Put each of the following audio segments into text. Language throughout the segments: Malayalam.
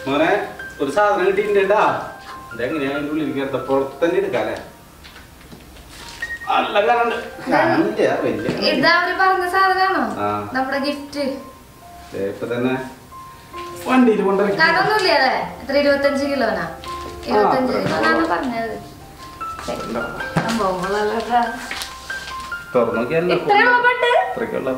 മോനെ ഒരു സാധനം കിട്ടിയിട്ടുണ്ടാ ഇതെങ്ങനെയാ അതിന്റെ ഉള്ളിൽ കയറത്ത പുറത്ത് തന്നെ എടുക്കാല്ലേ നല്ല കറണ്ട് കറണ്ടില്ല വലിയ ഇത് അവര് പറഞ്ഞ സാധനമാണോ ആ. നമ്മുടെ ഗിഫ്റ്റ് ദേ ഇപ്പൊ തന്നെ വണ്ടിയിൽ കൊണ്ടിറക്കി കടമൊന്നുമില്ല അതെ എത്ര ഇരുപത്തഞ്ച് കിലോനാ ഇരുപത്തഞ്ച് ആ, കിലോനാണ് പറഞ്ഞത് സംഭവങ്ങളല്ല കേട്ടോ. തുറന്നു നോക്കിയല്ലോ ഇത്രയുള്ള ബെഡ് ഇത്രയ്ക്കുള്ള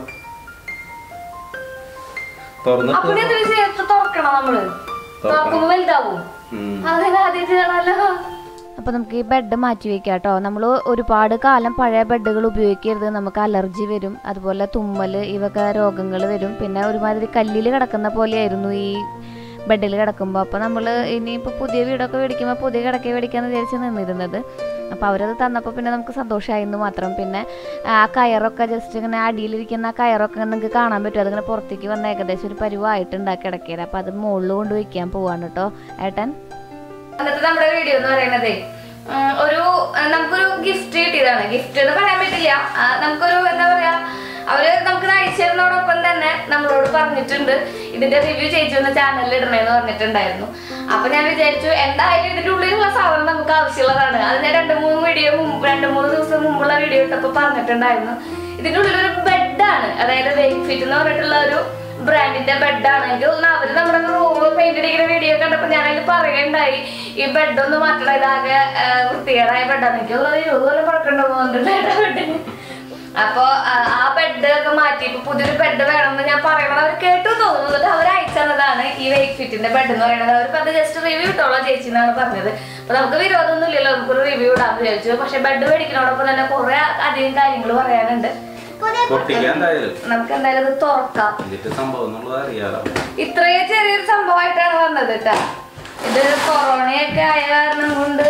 തുറന്നു അപ്പൊ ഇത് ചേർത്ത് തുറക്കണം നമ്മള് തുറക്കുമ്പോ വലുതാവും ഉം. അതിന് ആദ്യമായിട്ട് കാണാലോ അപ്പോൾ നമുക്ക് ഈ ബെഡ് മാറ്റി വെക്കാം കേട്ടോ നമ്മൾ ഒരുപാട് കാലം പഴയ ബെഡുകൾ ഉപയോഗിക്കരുത് നമുക്ക് അലർജി വരും അതുപോലെ തുമ്മൽ ഇവയൊക്കെ രോഗങ്ങൾ വരും പിന്നെ ഒരുമാതിരി കല്ലിൽ കിടക്കുന്ന പോലെയായിരുന്നു ഈ ബെഡിൽ കിടക്കുമ്പോൾ അപ്പോൾ നമ്മൾ ഇനിയിപ്പോൾ പുതിയ വീടൊക്കെ മേടിക്കുമ്പോൾ പുതിയ കിടക്കെ മേടിക്കാമെന്ന് വിചാരിച്ച് നിന്നിരുന്നത് അപ്പോൾ അവരത് തന്നപ്പോൾ പിന്നെ നമുക്ക് സന്തോഷമായിരുന്നു മാത്രം പിന്നെ ആ കയറൊക്കെ ജസ്റ്റ് ഇങ്ങനെ അടിയിലിരിക്കുന്ന ആ കയറൊക്കെ നിങ്ങൾക്ക് കാണാൻ പറ്റും അതിങ്ങനെ പുറത്തേക്ക് വന്ന ഏകദേശം ഒരു പരുവായിട്ടുണ്ട് കിടക്കയിൽ അപ്പോൾ അത് മുകളിൽ കൊണ്ട് വയ്ക്കാൻ പോവാണ് കേട്ടോ ഏട്ടൻ അന്നത്തെ നമ്മുടെ വീഡിയോ എന്ന് പറയുന്നത് ഒരു ആ, നമുക്കൊരു ഗിഫ്റ്റ് കിട്ടിയതാണ് ഗിഫ്റ്റ് എന്ന് പറയാൻ പറ്റില്ല ആ, നമുക്കൊരു എന്താ പറയാ അവര് നമുക്ക് ഇത് അയച്ചതിനോടൊപ്പം തന്നെ നമ്മളോട് പറഞ്ഞിട്ടുണ്ട് ഇതിന്റെ റിവ്യൂ ചേച്ചി ഒന്ന് ചാനലിൽ ഇടണേന്ന് പറഞ്ഞിട്ടുണ്ടായിരുന്നു അപ്പൊ ഞാൻ വിചാരിച്ചു എന്തായാലും ഇതിന്റെ ഉള്ളിലുള്ള സാധനം നമുക്ക് ആവശ്യമുള്ളതാണ് അത് ഞാൻ രണ്ട് മൂന്ന് വീഡിയോ മുമ്പ് രണ്ട് മൂന്ന് ദിവസം മുമ്പുള്ള വീഡിയോ ഇട്ടപ്പോ പറഞ്ഞിട്ടുണ്ടായിരുന്നു ഇതിന്റെ ഉള്ളിലൊരു ബെഡാണ് അതായത് വെയിറ്റ് ഫിറ്റ് എന്ന് പറഞ്ഞിട്ടുള്ള ഒരു ബ്രാൻഡിന്റെ ബെഡാണ് എനിക്ക് തോന്നുന്നു അവര് നമ്മുടെ റൂം പെയിന്റ് അടിക്കുന്ന വീഡിയോ കണ്ടപ്പോ ഞാൻ അതിൽ പറയുണ്ടായി ഈ ബെഡ് ഒന്ന് മാറ്റണം ഇതാകെ ആ, വൃത്തികേടായ ബെഡാണ് എനിക്ക് തോന്നുന്നത് ഇരുപത് കൊല്ലം പഴക്കണ്ടോ തോന്നുന്നുണ്ട് ബെഡിന് അപ്പൊ ആ, ആ ബെഡ് ഒക്കെ മാറ്റി ഇപ്പൊ പുതിയൊരു ബെഡ് വേണമെന്ന് ഞാൻ പറയണത് അവർ കേട്ടു തോന്നുന്നു എന്നിട്ട് അവർ അയച്ചതാണ് ഈ വെയിറ്റ് ഫിറ്റിന്റെ ബെഡ് എന്ന് പറയുന്നത് അവർക്ക് അത് ജസ്റ്റ് റിവ്യൂ ഇട്ടോളാം ചേച്ചി എന്നാണ് പറഞ്ഞത് അപ്പൊ നമുക്ക് വിരോധമൊന്നും ഇല്ലല്ലോ നമുക്കൊരു റിവ്യൂ ഇടാന്ന് വിചാരിച്ചു പക്ഷെ ബെഡ് മേടിക്കണോടൊപ്പം തന്നെ കുറെ അധികം കാര്യങ്ങൾ പറയാനുണ്ട് പൊട്ടിക്കാൻ എന്തായാലും നമുക്ക് എന്തായാലും ഇത് തുറക്കാം എന്നിട്ട് സംഭവം എന്നുള്ളത് അറിയാലോ ഇത്രയും ചെറിയൊരു സംഭവമായിട്ടാണ് വന്നത് കേട്ടാ ഇത് കൊറോണയൊക്കെ ആയ കാരണം കൊണ്ട്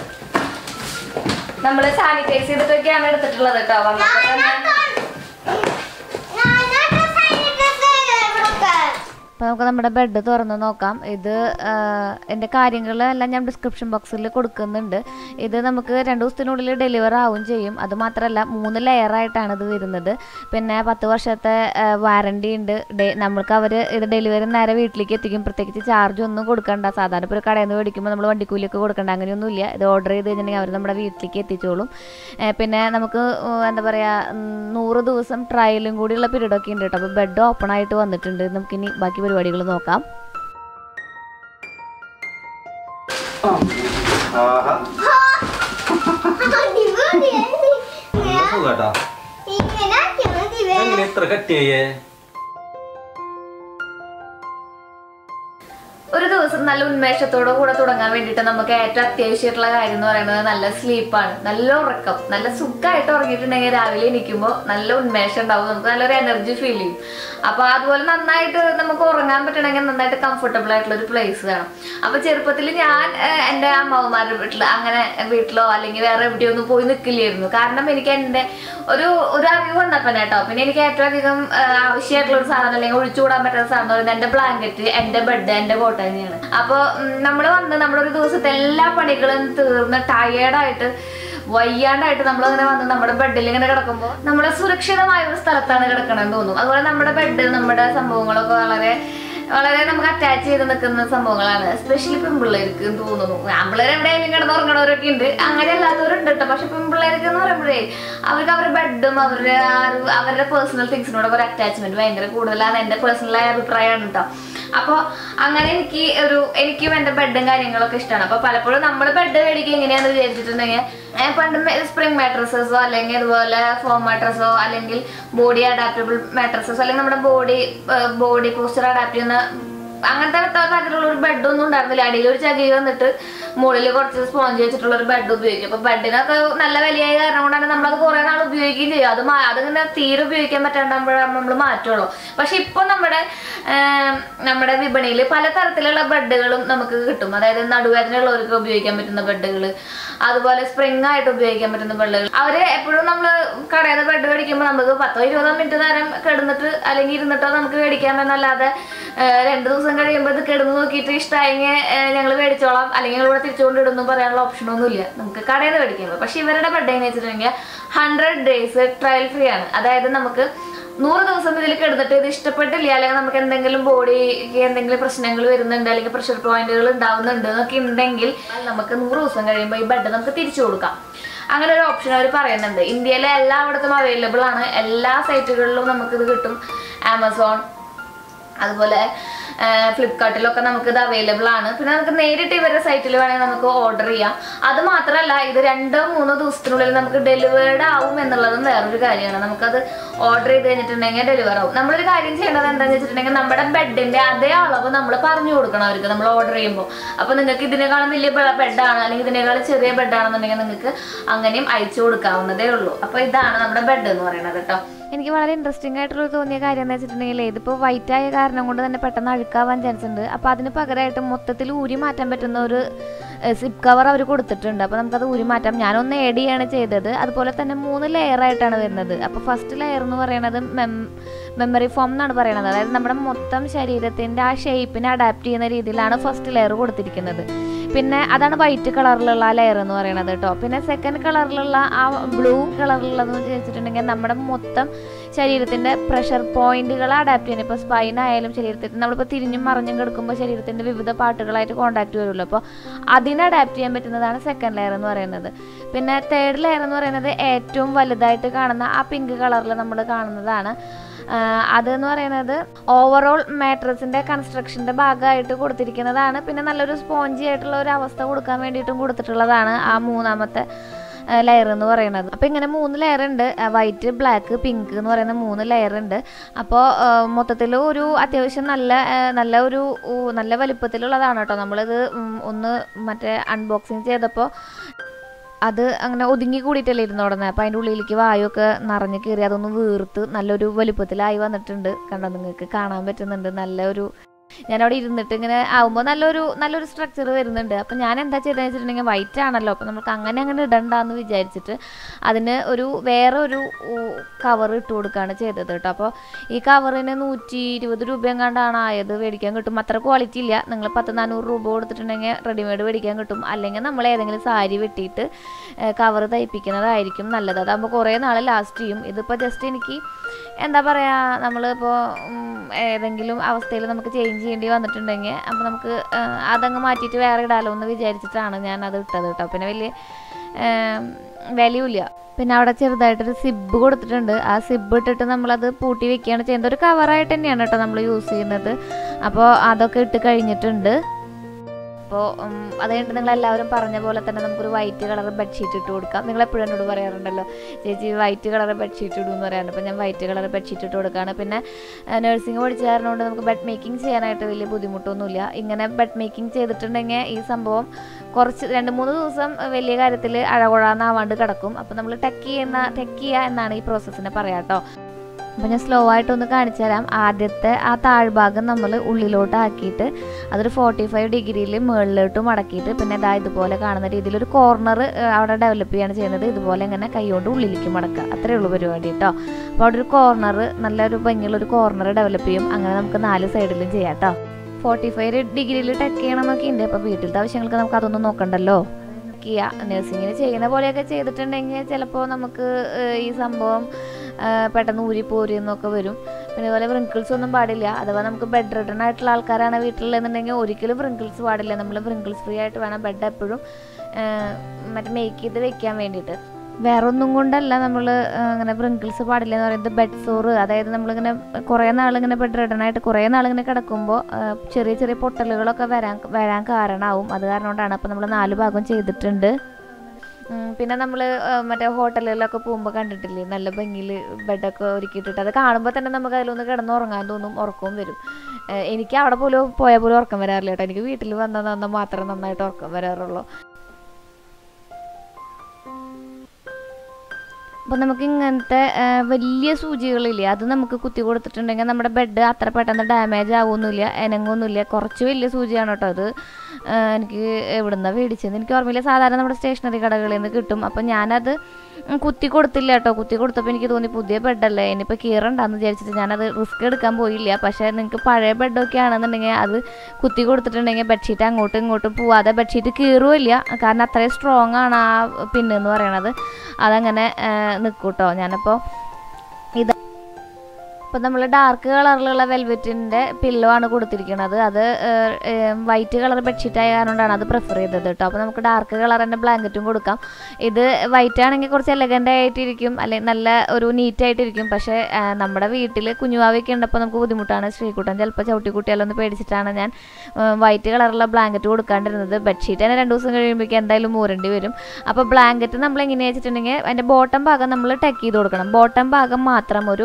നമ്മള് സാനിറ്റൈസ് ചെയ്തിട്ടൊക്കെയാണ് എടുത്തിട്ടുള്ളത് കേട്ടോ വന്നപ്പോ തന്നെ അപ്പോൾ നമുക്ക് നമ്മുടെ ബെഡ് തുറന്ന് നോക്കാം ഇത് ആ, എൻ്റെ കാര്യങ്ങളെല്ലാം ഞാൻ ഡിസ്ക്രിപ്ഷൻ ബോക്സിൽ കൊടുക്കുന്നുണ്ട് ഇത് നമുക്ക് രണ്ട് ദിവസത്തിനുള്ളിൽ ഡെലിവർ ആവും ചെയ്യും അത് മാത്രമല്ല മൂന്ന് ലെയറായിട്ടാണ് ഇത് വരുന്നത് പിന്നെ പത്ത് വർഷത്തെ വാറണ്ടി ഉണ്ട് ഡെ- നമ്മൾക്ക് അവർ ഇത് ഡെലിവറി നേരെ വീട്ടിലേക്ക് എത്തിക്കും പ്രത്യേകിച്ച് ചാർജ് ഒന്നും കൊടുക്കണ്ട സാധാരണ ഇപ്പോൾ ഒരു കടയിൽ നിന്ന് മേടിക്കുമ്പോൾ നമ്മൾ വണ്ടിക്കൂലിയൊക്കെ കൊടുക്കണ്ട അങ്ങനെയൊന്നുമില്ല ഇത് ഓർഡർ ചെയ്ത് കഴിഞ്ഞിട്ടുണ്ടെങ്കിൽ അവർ നമ്മുടെ വീട്ടിലേക്ക് എത്തിച്ചോളും ഏ, പിന്നെ നമുക്ക് ഉം, എന്താ പറയുക നൂറ് ദിവസം ട്രയലും കൂടിയുള്ള പീരീഡൊക്കെ ഉണ്ട് കേട്ടോ അപ്പോൾ ബെഡ് ഓപ്പൺ ആയിട്ട് വന്നിട്ടുണ്ട് നമുക്കിനി ബാക്കി പരിപാടികൾ നോക്കാം ആഹാ നല്ല സുഖാട്ടാ എങ്ങനെ ഇത്ര കട്ടിയായേ ഒരു ദിവസം നല്ല ഉന്മേഷത്തോടു കൂടെ തുടങ്ങാൻ വേണ്ടിയിട്ട് നമുക്ക് ഏറ്റവും അത്യാവശ്യമായിട്ടുള്ള കാര്യം എന്ന് പറയുന്നത് നല്ല സ്ലീപ്പാണ് നല്ല ഉറക്കം നല്ല സുഖമായിട്ട് ഉറങ്ങിയിട്ടുണ്ടെങ്കിൽ രാവിലെ എണീക്കുമ്പോൾ നല്ല ഉന്മേഷം ഉണ്ടാവും നമുക്ക് നല്ലൊരു എനർജി ഫീൽ ചെയ്യും അപ്പൊ അതുപോലെ നന്നായിട്ട് നമുക്ക് ഉറങ്ങാൻ പറ്റണമെങ്കിൽ നന്നായിട്ട് കംഫർട്ടബിൾ ആയിട്ടുള്ള ഒരു പ്ലേസ് വേണം അപ്പൊ ചെറുപ്പത്തിൽ ഞാൻ ഏഹ്, എൻ്റെ അമ്മാവന്മാരുടെ വീട്ടിൽ അങ്ങനെ വീട്ടിലോ അല്ലെങ്കിൽ വേറെ എവിടെയോ ഒന്നും പോയി നിൽക്കില്ലായിരുന്നു കാരണം എനിക്ക് എൻ്റെ ഒരു ഒരു അറിവ് വന്നപ്പോൾ കേട്ടോ പിന്നെ എനിക്ക് ഏറ്റവും അധികം ഏഹ്, ആവശ്യമായിട്ടുള്ള ഒരു സാധനം അല്ലെങ്കിൽ ഒഴിച്ചുകൂടാൻ പറ്റുന്ന സാധനം എന്ന് പറയുന്നത് എൻ്റെ ബ്ലാങ്കറ്റ് എൻ്റെ ബെഡ് എൻ്റെ കോട്ട തന്നെയാണ് അപ്പോൾ നമ്മൾ വന്ന് നമ്മുടെ ഒരു ദിവസത്തെ എല്ലാ പണികളും തീർന്ന് ടയേർഡായിട്ട് വയ്യാണ്ടായിട്ട് നമ്മൾ അങ്ങനെ വന്ന് നമ്മുടെ ബെഡിൽ ഇങ്ങനെ കിടക്കുമ്പോൾ നമ്മൾ സുരക്ഷിതമായ ഒരു സ്ഥലത്താണ് കിടക്കണമെന്ന് തോന്നും അതുപോലെ നമ്മുടെ ബെഡ് നമ്മുടെ സംഭവങ്ങളൊക്കെ വളരെ വളരെ നമുക്ക് അറ്റാച്ച് ചെയ്ത് നിൽക്കുന്ന സംഭവങ്ങളാണ് എസ്പെഷ്യലി പെൺപിള്ളേർക്ക് എന്ന് തോന്നുന്നു ആൺപിള്ളേർ എവിടെയെങ്കിലും കിടന്ന് ഉറങ്ങണവരൊക്കെ ഉണ്ട് അങ്ങനെ അല്ലാത്തവരുണ്ട് കേട്ടോ പക്ഷെ പെൺപിള്ളേർക്ക് എന്ന് പറയുമ്പോഴേ അവർക്ക് അവരുടെ ബെഡും അവരുടെ ആ ഒരു അവരുടെ പേഴ്സണൽ തിങ്സിനോടൊക്കെ ഒരു അറ്റാച്ച്മെന്റ് ഭയങ്കര കൂടുതലാണ് എൻ്റെ പേഴ്സണലായ അഭിപ്രായമാണ് കേട്ടോ അപ്പോൾ അങ്ങനെ എനിക്ക് ഒരു എനിക്കും എൻ്റെ ബെഡും കാര്യങ്ങളൊക്കെ ഇഷ്ടമാണ് അപ്പോൾ പലപ്പോഴും നമ്മൾ ബെഡ് മേടിക്കുക എങ്ങനെയാണെന്ന് വിചാരിച്ചിട്ടുണ്ടെങ്കിൽ ഏ, പണ്ട് സ്പ്രിംഗ് മാട്രസസോ അല്ലെങ്കിൽ അതുപോലെ ഫോം മാട്രസോ അല്ലെങ്കിൽ ബോഡി അഡാപ്റ്റബിൾ മാട്രസസോ അല്ലെങ്കിൽ നമ്മുടെ ബോഡി ബോഡി പോസ്റ്റർ അഡാപ്റ്റ് ചെയ്യുന്ന അങ്ങനത്തെ തരത്തിലുള്ള ഒരു ബെഡൊന്നും ഉണ്ടായിരുന്നില്ല അടിയിൽ ഒരു ചകി വന്നിട്ട് മുകളിൽ കുറച്ച് സ്പോഞ്ച് വെച്ചിട്ടുള്ള ഒരു ബെഡ് ഉപയോഗിക്കും അപ്പൊ ബെഡിനൊക്കെ നല്ല വിലയായ കാരണം കൊണ്ടാണ് നമ്മളത് കുറെ നാൾ ഉപയോഗിക്കുകയും ചെയ്യും അത് മാ- അതിങ്ങനെ തീരെ ഉപയോഗിക്കാൻ പറ്റാണ്ടാകുമ്പോഴാണ് നമ്മൾ മാറ്റുള്ളൂ പക്ഷെ ഇപ്പൊ നമ്മുടെ ആം, നമ്മുടെ വിപണിയിൽ പല തരത്തിലുള്ള ബെഡുകളും നമുക്ക് കിട്ടും അതായത് നടുവേദന ഉള്ളവർക്ക് ഉപയോഗിക്കാൻ പറ്റുന്ന ബെഡുകൾ അതുപോലെ സ്പ്രിംഗ് ആയിട്ട് ഉപയോഗിക്കാൻ പറ്റുന്ന ബെഡുകൾ അവര് എപ്പോഴും നമ്മൾ കടയിൽ നിന്ന് ബെഡ് മേടിക്കുമ്പോൾ നമുക്ക് പത്തോ ഇരുപതോ മിനിറ്റ് നേരം കിടന്നിട്ട് അല്ലെങ്കിൽ ഇരുന്നിട്ടോ നമുക്ക് മേടിക്കാൻ എന്നല്ലാതെ രണ്ട് ദിവസം കഴിയുമ്പോൾ ഇത് കിടന്ന് നോക്കിയിട്ട് ഇഷ്ടമായെങ്കിൽ ഞങ്ങൾ മേടിച്ചോളാം അല്ലെങ്കിൽ ഞങ്ങൾ ഇവിടെ തിരിച്ചുകൊണ്ടിടുന്നു പറയാനുള്ള ഓപ്ഷനൊന്നുമില്ല നമുക്ക് കടയിൽ നിന്ന് മേടിക്കുമ്പോൾ പക്ഷെ ഇവരുടെ ബെഡ് എങ്ങനെ വെച്ചിട്ടുണ്ടെങ്കിൽ ഹൺഡ്രഡ് ഡേയ്സ് ട്രയൽ ഫ്രീ ആണ് അതായത് നമുക്ക് നൂറ് ദിവസം ഇതിൽ കിടന്നിട്ട് ഇത് ഇഷ്ടപ്പെട്ടില്ല അല്ലെങ്കിൽ നമുക്ക് എന്തെങ്കിലും ബോഡിക്ക് എന്തെങ്കിലും പ്രശ്നങ്ങൾ വരുന്നുണ്ട് അല്ലെങ്കിൽ പ്രഷർ പോയിന്റുകൾ ഉണ്ടാവുന്നുണ്ട് എന്നൊക്കെ ഉണ്ടെങ്കിൽ നമുക്ക് നൂറ് ദിവസം കഴിയുമ്പോൾ ഈ ബെഡ് നമുക്ക് തിരിച്ചു കൊടുക്കാം അങ്ങനെ ഒരു ഓപ്ഷൻ അവർ പറയുന്നുണ്ട് ഇന്ത്യയിലെ എല്ലായിടത്തും അവൈലബിൾ ആണ് എല്ലാ സൈറ്റുകളിലും നമുക്കിത് കിട്ടും ആമസോൺ അതുപോലെ ഫ്ലിപ്കാർട്ടിലൊക്കെ നമുക്ക് ഇത് അവൈലബിൾ ആണ് പിന്നെ നമുക്ക് നേരിട്ട് ഇവരുടെ സൈറ്റിൽ വേണമെങ്കിൽ നമുക്ക് ഓർഡർ ചെയ്യാം അത് മാത്രമല്ല ഇത് രണ്ടോ മൂന്നോ ദിവസത്തിനുള്ളിൽ നമുക്ക് ഡെലിവേർഡ് ആവും എന്നുള്ളതും വേറൊരു കാര്യമാണ് നമുക്കത് ഓർഡർ ചെയ്ത് കഴിഞ്ഞിട്ടുണ്ടെങ്കിൽ ഡെലിവർ ആവും നമ്മളൊരു കാര്യം ചെയ്യേണ്ടത് എന്താണെന്ന് വെച്ചിട്ടുണ്ടെങ്കിൽ നമ്മുടെ ബെഡിന്റെ അതേ അളവ് നമ്മൾ പറഞ്ഞു കൊടുക്കണം അവർക്ക് നമ്മൾ ഓർഡർ ചെയ്യുമ്പോൾ അപ്പോൾ നിങ്ങൾക്ക് ഇതിനേക്കാളും വലിയ ബെഡാണ് അല്ലെങ്കിൽ ഇതിനേക്കാളും ചെറിയ ബെഡാണെന്നുണ്ടെങ്കിൽ നിങ്ങൾക്ക് അങ്ങനെയും അയച്ചു കൊടുക്കാവുന്നതേ ഉള്ളൂ അപ്പോൾ ഇതാണ് നമ്മുടെ ബെഡ് എന്ന് പറയുന്നത് കേട്ടോ എനിക്ക് വളരെ ഇൻട്രസ്റ്റിംഗ് ആയിട്ടുള്ള തോന്നിയ കാര്യം എന്ന് വെച്ചിട്ടുണ്ടെങ്കിൽ ഇതിപ്പോൾ വൈറ്റ് ആയ കാരണം കൊണ്ട് തന്നെ പെട്ടെന്ന് അഴുക്കാവാൻ ചാൻസ് ഉണ്ട് അപ്പോൾ അതിന് പകരമായിട്ട് മൊത്തത്തിൽ ഊരി മാറ്റാൻ പറ്റുന്ന ഒരു സിപ്പ് കവർ അവർ കൊടുത്തിട്ടുണ്ട് അപ്പോൾ നമുക്കത് ഊരി മാറ്റാം ഞാനൊന്ന് ഏഡ് ചെയ്യാണ് ചെയ്തത് അതുപോലെ തന്നെ മൂന്ന് ലെയർ ആയിട്ടാണ് വരുന്നത് അപ്പോൾ ഫസ്റ്റ് ലെയർ എന്ന് പറയുന്നത് മെം മെമ്മറി ഫോം എന്നാണ് പറയുന്നത് അതായത് നമ്മുടെ മൊത്തം ശരീരത്തിൻ്റെ ആ ഷേപ്പിനെ അഡാപ്റ്റ് ചെയ്യുന്ന രീതിയിലാണ് ഫസ്റ്റ് ലെയർ കൊടുത്തിരിക്കുന്നത് പിന്നെ അതാണ് വൈറ്റ് കളറിലുള്ള ആ ലെയർ എന്ന് പറയുന്നത് കേട്ടോ പിന്നെ സെക്കൻഡ് കളറിലുള്ള ആ ബ്ലൂ കളറിലുള്ളതെന്ന് വെച്ചിട്ടുണ്ടെങ്കിൽ നമ്മുടെ മൊത്തം ശരീരത്തിൻ്റെ പ്രഷർ പോയിന്റുകൾ അഡാപ്റ്റ് ചെയ്യുന്നത് ഇപ്പോൾ സ്പൈൻ ആയാലും ശരീരത്തിൽ നമ്മളിപ്പോൾ തിരിഞ്ഞും മറിഞ്ഞും കിടക്കുമ്പോൾ ശരീരത്തിൻ്റെ വിവിധ പാർട്ടുകളായിട്ട് കോൺടാക്ട് വരുമല്ലോ അപ്പോൾ അതിനെ അഡാപ്റ്റ് ചെയ്യാൻ പറ്റുന്നതാണ് സെക്കൻഡ് ലെയർ എന്ന് പറയുന്നത് പിന്നെ തേർഡ് ലെയർ എന്ന് പറയുന്നത് ഏറ്റവും വലുതായിട്ട് കാണുന്ന ആ പിങ്ക് കളറിൽ നമ്മൾ കാണുന്നതാണ് ആഹ് അതെന്ന് പറയുന്നത് ഓവറോൾ മാട്രസിന്റെ കൺസ്ട്രക്ഷന്റെ ഭാഗമായിട്ട് കൊടുത്തിരിക്കുന്നതാണ് പിന്നെ നല്ലൊരു സ്പോഞ്ചി ആയിട്ടുള്ള ഒരു അവസ്ഥ കൊടുക്കാൻ വേണ്ടിയിട്ടും കൊടുത്തിട്ടുള്ളതാണ് ആ മൂന്നാമത്തെ ലെയർ എന്ന് പറയുന്നത് അപ്പോൾ ഇങ്ങനെ മൂന്ന് ലെയർ ഉണ്ട് വൈറ്റ് ബ്ലാക്ക് പിങ്ക് എന്ന് പറയുന്ന മൂന്ന് ലെയർ ഉണ്ട് അപ്പോൾ മൊത്തത്തിൽ ഒരു അത്യാവശ്യം നല്ല ആ, നല്ല ഒരു ഊ, നല്ല വലിപ്പത്തിലുള്ളതാണ് കേട്ടോ നമ്മളിത് ഉം, ഒന്ന് മറ്റേ അൺബോക്സിങ് ചെയ്തപ്പോൾ അത് അങ്ങനെ ഒതുങ്ങി കൂടിയിട്ടല്ലേ ഇരുന്ന് തുടങ്ങുന്നത് അപ്പോൾ അതിൻ്റെ ഉള്ളിലേക്ക് വായുവൊക്കെ നിറഞ്ഞ് കയറി അതൊന്ന് വീർത്ത് നല്ലൊരു വലുപ്പത്തിലായി വന്നിട്ടുണ്ട് കണ്ടോ നിങ്ങൾക്ക് കാണാൻ പറ്റുന്നുണ്ട് നല്ലൊരു ഞാനവിടെ ഇരുന്നിട്ട് ഇങ്ങനെ ആവുമ്പോൾ നല്ലൊരു നല്ലൊരു സ്ട്രക്ചർ വരുന്നുണ്ട് അപ്പം ഞാൻ എന്താ ചെയ്തതെന്ന് വെച്ചിട്ടുണ്ടെങ്കിൽ വൈറ്റ് ആണല്ലോ അപ്പം നമുക്ക് അങ്ങനെ അങ്ങനെ ഇടണ്ടെന്ന് വിചാരിച്ചിട്ട് അതിന് ഒരു വേറെ ഒരു കവർ ഇട്ട് കൊടുക്കുകയാണ് ചെയ്തത് കേട്ടോ അപ്പോൾ ഈ കവറിന് നൂറ്റി ഇരുപത് രൂപ എങ്ങാണ്ടാണ് ആയത് മേടിക്കാൻ കിട്ടും അത്ര ക്വാളിറ്റി ഇല്ല നിങ്ങൾ പത്ത് നാനൂറ് രൂപ കൊടുത്തിട്ടുണ്ടെങ്കിൽ റെഡിമെയ്ഡ് മേടിക്കാൻ കിട്ടും അല്ലെങ്കിൽ നമ്മൾ ഏതെങ്കിലും സാരി വെട്ടിയിട്ട് കവർ തയ്പ്പിക്കുന്നതായിരിക്കും നല്ലത് അതാകുമ്പോൾ കുറേ നാൾ ലാസ്റ്റ് ചെയ്യും ഇതിപ്പോൾ ജസ്റ്റ് എനിക്ക് എന്താ പറയുക നമ്മളിപ്പോൾ ഏതെങ്കിലും അവസ്ഥയിൽ നമുക്ക് ചേഞ്ച് ചെയ്യേണ്ടി വന്നിട്ടുണ്ടെങ്കിൽ അപ്പോൾ നമുക്ക് ആ, അതങ്ങ് മാറ്റിയിട്ട് വേറെ ഇടാലോ എന്ന് വിചാരിച്ചിട്ടാണ് ഞാൻ അത് ഇട്ടത് കേട്ടോ പിന്നെ വലിയ വാല്യൂ ഇല്ല പിന്നെ അവിടെ ചെറുതായിട്ടൊരു സിബ് കൊടുത്തിട്ടുണ്ട് ആ സിബ് ഇട്ടിട്ട് നമ്മളത് പൂട്ടി വെക്കുകയാണ് ചെയ്യുന്നത് ഒരു കവറായിട്ട് തന്നെയാണ് കേട്ടോ നമ്മൾ യൂസ് ചെയ്യുന്നത് അപ്പോൾ അതൊക്കെ ഇട്ട് കഴിഞ്ഞിട്ടുണ്ട് അപ്പോൾ അത് കഴിഞ്ഞിട്ട് നിങ്ങൾ എല്ലാവരും പറഞ്ഞ പോലെ തന്നെ നമുക്കൊരു വൈറ്റ് കളർ ബെഡ്ഷീറ്റ് ഇട്ട് കൊടുക്കാം നിങ്ങൾ എപ്പോഴും എന്നോട് പറയാറുണ്ടല്ലോ ചേച്ചി വൈറ്റ് കളർ ബെഡ്ഷീറ്റ് ഇടുമെന്ന് പറയാറുണ്ട് അപ്പോൾ ഞാൻ വൈറ്റ് കളർ ബെഡ്ഷീറ്റ് ഇട്ട് കൊടുക്കുകയാണ് പിന്നെ നഴ്സിംഗ് പഠിച്ച കാരണം കൊണ്ട് നമുക്ക് ബെഡ് മേക്കിംഗ് ചെയ്യാനായിട്ട് വലിയ ബുദ്ധിമുട്ടൊന്നുമില്ല ഇങ്ങനെ ബെഡ് മേക്കിംഗ് ചെയ്തിട്ടുണ്ടെങ്കിൽ ഈ സംഭവം കുറച്ച് രണ്ട് മൂന്ന് ദിവസം വലിയ കാര്യത്തിൽ അഴകുഴാന്നാവാണ്ട് കിടക്കും അപ്പോൾ നമ്മൾ ടെക്ക് ചെയ്യുന്ന ടെക്ക് ചെയ്യുക എന്നാണ് ഈ പ്രോസസ്സിനെ പറയാം കേട്ടോ അപ്പോൾ ഞാൻ സ്ലോ ആയിട്ടൊന്ന് കാണിച്ചു തരാം ആദ്യത്തെ ആ താഴ്ഭാഗം നമ്മൾ ഉള്ളിലോട്ട് ആക്കിയിട്ട് അതൊരു ഫോർട്ടി ഫൈവ് ഡിഗ്രിയിൽ മുകളിലോട്ട് മടക്കിയിട്ട് പിന്നെ ഇതാ ഇതുപോലെ കാണുന്ന രീതിയിൽ ഒരു കോർണർ അവിടെ ഡെവലപ്പ് ചെയ്യാണ് ചെയ്യുന്നത് ഇതുപോലെ ഇങ്ങനെ കൈകൊണ്ട് ഉള്ളിലേക്ക് മടക്കുക അത്രേ ഉള്ളൂ പരിപാടി കേട്ടോ അപ്പോൾ അവിടെ ഒരു കോർണർ നല്ലൊരു ഭംഗിയുള്ള ഒരു കോർണർ ഡെവലപ്പ് ചെയ്യും അങ്ങനെ നമുക്ക് നാല് സൈഡിലും ചെയ്യാം കേട്ടോ ഫോർട്ടി ഫൈവ് ഡിഗ്രിയിൽ ടെക്ക് ചെയ്യണമെന്നൊക്കെ ഉണ്ട് അപ്പോൾ വീട്ടിലത്തെ ആവശ്യങ്ങൾക്ക് നമുക്ക് അതൊന്നും നോക്കണ്ടല്ലോ ചെയ്യുക നഴ്സിങ്ങിന് ചെയ്യുന്ന പോലെയൊക്കെ ചെയ്തിട്ടുണ്ടെങ്കിൽ ചിലപ്പോൾ നമുക്ക് ഏഹ്, ഈ സംഭവം ഏഹ്, പെട്ടെന്ന് ഊരിപ്പോരുന്നൊക്കെ വരും പിന്നെ അതുപോലെ വ്രിങ്കിൾസ് ഒന്നും പാടില്ല അഥവാ നമുക്ക് ബെഡ് റിട്ടേൺ ആയിട്ടുള്ള ആൾക്കാരാണ് വീട്ടിലുണ്ടെന്നുണ്ടെങ്കിൽ ഒരിക്കലും വ്രിങ്കിൾസ് പാടില്ല നമ്മൾ വ്രിങ്കിൾസ് ഫ്രീ ആയിട്ട് വേണം ബെഡ് എപ്പോഴും ഏഹ്, മറ്റേ മേക്ക് ചെയ്ത് വെക്കാൻ വേണ്ടിയിട്ട് വേറെ ഒന്നും കൊണ്ടല്ല നമ്മൾ അങ്ങനെ വ്രിങ്കിൾസ് പാടില്ല എന്ന് പറയുന്നത് ബെഡ് സോറ് അതായത് നമ്മളിങ്ങനെ കുറേ നാളിങ്ങനെ ബെഡ് റിട്ടേണായിട്ട് കുറേ നാളിങ്ങനെ കിടക്കുമ്പോൾ ചെറിയ ചെറിയ പൊട്ടലുകളൊക്കെ വരാൻ വരാൻ കാരണമാവും അത് കാരണം കൊണ്ടാണ് അപ്പോൾ നമ്മൾ നാല് ഭാഗം ചെയ്തിട്ടുണ്ട് ഉം, പിന്നെ നമ്മൾ മറ്റേ ഹോട്ടലുകളിലൊക്കെ പോകുമ്പോൾ കണ്ടിട്ടില്ലേ നല്ല ഭംഗിയിൽ ബെഡൊക്കെ ഒരുക്കിയിട്ടിട്ട് അത് കാണുമ്പോൾ തന്നെ നമുക്ക് അതിലൊന്ന് കിടന്ന് ഉറങ്ങാൻ തോന്നും ഉറക്കവും വരും ഏഹ് എനിക്ക് അവിടെ പോലും പോയാൽ പോലും ഉറക്കം വരാറില്ല കേട്ടോ എനിക്ക് വീട്ടിൽ വന്നാൽ നന്നാൽ മാത്രമേ നന്നായിട്ട് ഉറക്കം വരാറുള്ളൂ അപ്പോൾ നമുക്ക് ഇങ്ങനത്തെ ആ, വലിയ സൂചികളില്ലേ അത് നമുക്ക് കുത്തി കൊടുത്തിട്ടുണ്ടെങ്കിൽ നമ്മുടെ ബെഡ് അത്ര പെട്ടെന്ന് ഡാമേജ് ആവുമൊന്നുമില്ല എനങ്ങൊന്നുമില്ല കുറച്ച് വലിയ സൂചിയാണ് കേട്ടോ അത് ആ, എനിക്ക് എവിടുന്നാണ് മേടിച്ചത് എനിക്ക് ഓർമ്മയില്ല സാധാരണ നമ്മുടെ സ്റ്റേഷനറി കടകളിൽ നിന്ന് കിട്ടും അപ്പം ഞാനത് ഉം, കുത്തി കൊടുത്തില്ല കേട്ടോ കുത്തി കൊടുത്തപ്പോൾ എനിക്ക് തോന്നി പുതിയ ബെഡല്ലേ ഇനിയിപ്പോൾ കീറണ്ടെന്ന് വിചാരിച്ചിട്ട് ഞാനത് റിസ്ക് എടുക്കാൻ പോയില്ല പക്ഷേ നിങ്ങൾക്ക് പഴയ ബെഡൊക്കെ ആണെന്നുണ്ടെങ്കിൽ അത് കുത്തി കൊടുത്തിട്ടുണ്ടെങ്കിൽ ബെഡ്ഷീറ്റ് അങ്ങോട്ടും ഇങ്ങോട്ടും പോവാതെ ബെഡ്ഷീറ്റ് കീറുമില്ല കാരണം അത്രയും സ്ട്രോങ് ആണ് ആ പിന്ന് എന്ന് പറയണത് അതങ്ങനെ നിൽക്കും കേട്ടോ ഞാനപ്പോൾ ഇത് അപ്പോൾ നമ്മൾ ഡാർക്ക് കളറിലുള്ള വെൽവെറ്റിൻ്റെ പില്ലോ ആണ് കൊടുത്തിരിക്കുന്നത് അത് വൈറ്റ് കളർ ബെഡ്ഷീറ്റ് ആയ കാരണമാണ് അത് പ്രിഫർ ചെയ്തത് കേട്ടോ അപ്പോൾ നമുക്ക് ഡാർക്ക് കളർ തന്നെ ബ്ലാങ്കറ്റും കൊടുക്കാം ഇത് വൈറ്റ് ആണെങ്കിൽ കുറച്ച് എലഗൻ്റ് ആയിട്ടിരിക്കും അല്ലെങ്കിൽ നല്ല ഒരു നീറ്റ് ആയിട്ടിരിക്കും പക്ഷേ ആ, നമ്മുടെ വീട്ടിൽ കുഞ്ഞുവാവയൊക്കെ ഉണ്ടപ്പോൾ നമുക്ക് ബുദ്ധിമുട്ടാണ് ശ്രീകുട്ടൻ ചിലപ്പോൾ ചവിട്ടിക്കുട്ടിയാലൊന്ന് പേടിച്ചിട്ടാണ് ഞാൻ വൈറ്റ് കളറുള്ള ബ്ലാങ്കറ്റ് കൊടുക്കാണ്ടിരുന്നത് ബെഡ്ഷീറ്റ് തന്നെ രണ്ട് ദിവസം കഴിയുമ്പോഴേക്കും എന്തായാലും മൂരേണ്ടി വരും അപ്പോൾ ബ്ലാങ്കറ്റ് നമ്മൾ എങ്ങനെയാണെന്ന് വെച്ചിട്ടുണ്ടെങ്കിൽ അതിൻ്റെ ബോട്ടം ഭാഗം നമ്മൾ ടക്ക് ചെയ്ത് കൊടുക്കണം ബോട്ടം ഭാഗം മാത്രം ഒരു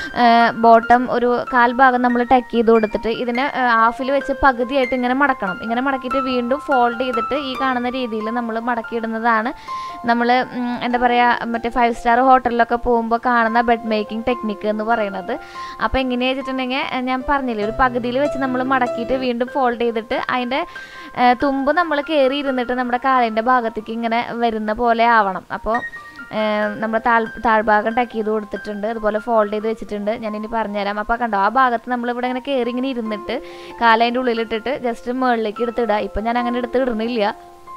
ബോട്ടം ഒരു കാൽ ഭാഗം നമ്മൾ ടക്ക് ചെയ്ത് കൊടുത്തിട്ട് ഇതിനെ ഹാഫിൽ വെച്ച് പകുതിയായിട്ട് ഇങ്ങനെ മടക്കണം ഇങ്ങനെ മടക്കിയിട്ട് വീണ്ടും ഫോൾഡ് ചെയ്തിട്ട് ഈ കാണുന്ന രീതിയിൽ നമ്മൾ മടക്കിയിടുന്നതാണ് നമ്മൾ എന്താ പറയുക മറ്റേ ഫൈവ് സ്റ്റാർ ഹോട്ടലിലൊക്കെ പോകുമ്പോൾ കാണുന്ന ബെഡ് മേക്കിംഗ് ടെക്നിക്ക് എന്ന് പറയുന്നത് അപ്പോൾ എങ്ങനെയാ വെച്ചിട്ടുണ്ടെങ്കിൽ ഏഹ്, ഞാൻ പറഞ്ഞില്ലേ ഒരു പകുതിയിൽ വെച്ച് നമ്മൾ മടക്കിയിട്ട് വീണ്ടും ഫോൾഡ് ചെയ്തിട്ട് അതിൻ്റെ ഏഹ്, തുമ്പ് നമ്മൾ കയറി ഇരുന്നിട്ട് നമ്മുടെ കാലിൻ്റെ ഭാഗത്തേക്ക് ഇങ്ങനെ വരുന്ന പോലെ ആവണം അപ്പോൾ നമ്മൾ താഴ് താഴ്ഭാഗം ടക്ക് ചെയ്ത് കൊടുത്തിട്ടുണ്ട് അതുപോലെ ഫോൾഡ് ചെയ്ത് വെച്ചിട്ടുണ്ട് ഞാനിനി പറഞ്ഞുതരാം അപ്പോൾ കണ്ടോ ആ ഭാഗത്ത് നമ്മളിവിടെ ഇങ്ങനെ കയറി ഇങ്ങനെ ഇരുന്നിട്ട് കാലതിൻ്റെ ഉള്ളിലിട്ടിട്ട് ജസ്റ്റ് മുകളിലേക്ക് എടുത്തിടുക ഇപ്പം ഞാൻ അങ്ങനെ എടുത്ത് ഇടുന്നില്ല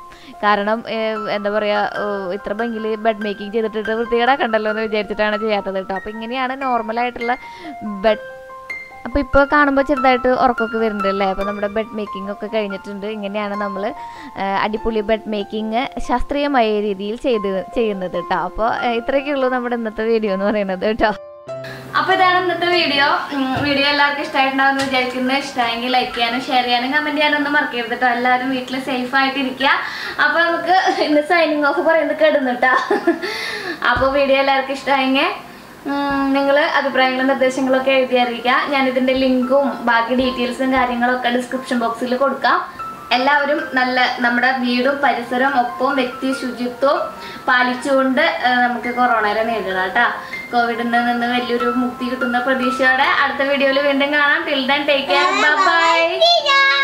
കാരണം ഏഹ്, എന്താ പറയുക ഇത്ര ഭംഗിയിൽ ബെഡ് മേക്കിംഗ് ചെയ്തിട്ടിട്ട് വൃത്തികേടാക്കണ്ടല്ലോ എന്ന് വിചാരിച്ചിട്ടാണ് ചെയ്യാത്തത് കേട്ടോ അപ്പോൾ ഇങ്ങനെയാണ് നോർമലായിട്ടുള്ള ബെഡ് അപ്പോൾ ഇപ്പോൾ കാണുമ്പോൾ ചെറുതായിട്ട് ഉറക്കമൊക്കെ വരുന്നുണ്ട് അല്ലേ അപ്പോൾ നമ്മുടെ ബെഡ് മേക്കിംഗ് ഒക്കെ കഴിഞ്ഞിട്ടുണ്ട് ഇങ്ങനെയാണ് നമ്മൾ അടിപൊളി ബെഡ് മേക്കിംഗ് ശാസ്ത്രീയമായ രീതിയിൽ ചെയ്ത് ചെയ്യുന്നത് കേട്ടോ അപ്പോൾ ഇത്രയൊക്കെ ഉള്ളൂ നമ്മുടെ ഇന്നത്തെ വീഡിയോ എന്ന് പറയുന്നത് കേട്ടോ അപ്പൊ ഇതാണ് ഇന്നത്തെ വീഡിയോ ഉം, വീഡിയോ എല്ലാവർക്കും ഇഷ്ടമായിട്ടുണ്ടാവുമെന്ന് വിചാരിക്കുന്നു ഇഷ്ടമായെങ്കിൽ ലൈക്ക് ചെയ്യാനും ഷെയർ ചെയ്യാനും കമന്റ് ചെയ്യാനും ഒന്നും മറക്കരുത് കേട്ടോ എല്ലാവരും വീട്ടിൽ സേഫ് ആയിട്ട് ഇരിക്കുക അപ്പൊ നമുക്ക് ഇന്ന് സൈനിങ് ഓഫ് പറയുന്നത് കിടന്നിട്ടാ അപ്പൊ വീഡിയോ എല്ലാവർക്കും ഇഷ്ടമായെങ്കിൽ നിങ്ങൾ അഭിപ്രായങ്ങളും നിർദ്ദേശങ്ങളും ഒക്കെ എഴുതി അറിയിക്കുക ഞാൻ ഇതിന്റെ ലിങ്കും ബാക്കി ഡീറ്റെയിൽസും കാര്യങ്ങളൊക്കെ ഡിസ്ക്രിപ്ഷൻ ബോക്സിൽ കൊടുക്കാം എല്ലാവരും നല്ല നമ്മുടെ വീടും പരിസരവും ഒപ്പം വ്യക്തി ശുചിത്വവും പാലിച്ചുകൊണ്ട് ആ, നമുക്ക് കൊറോണയെ നേരിടാം കേട്ടോ കോവിഡിൽ നിന്ന് വലിയൊരു മുക്തി കിട്ടുന്ന പ്രതീക്ഷയോടെ അടുത്ത വീഡിയോയിൽ വീണ്ടും കാണാം till then take care by